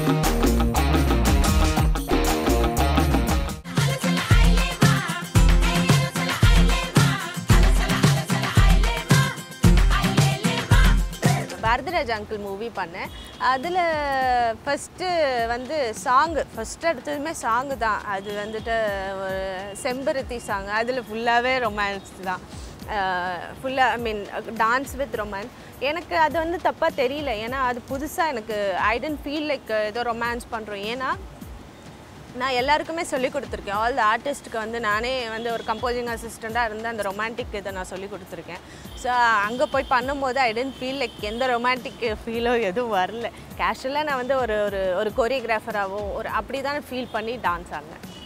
Bharathiraj uncle movie பண்ணேன் அதில் first வந்து சாங்கு ஃபஸ்ட்டு எடுத்ததுமே சாங்கு தான் அது வந்துட்டு ஒரு செம்பருத்தி சாங் அதில் ஃபுல்லாகவே ரொமான்ஸ் தான் ஃபுல்லாக I mean dance with romance எனக்கு அது வந்து தப்பாக தெரியல ஏன்னா அது புதுசாக எனக்கு ஐ டென்ட் ஃபீல் லைக் ஏதோ ரொமான்ஸ் பண்ணுறோம் ஏன்னா நான் எல்லாருக்குமே சொல்லி கொடுத்துருக்கேன் ஆல் த ஆர்டிஸ்ட்டுக்கு வந்து நானே வந்து ஒரு கம்போசிங் அசிஸ்டண்ட்டாக இருந்து அந்த ரொமான்டிக் இதை நான் சொல்லி கொடுத்துருக்கேன் ஸோ அங்கே போய் பண்ணும்போது ஐ டென்ட் ஃபீல் லைக் எந்த ரொமான்டிக் ஃபீலோ எதுவும் வரல கேஷுவலாக நான் வந்து ஒரு ஒரு ஒரு கொரியோகிராஃபராகவோ ஒரு அப்படி தான் ஃபீல் பண்ணி டான்ஸ் ஆடினேன்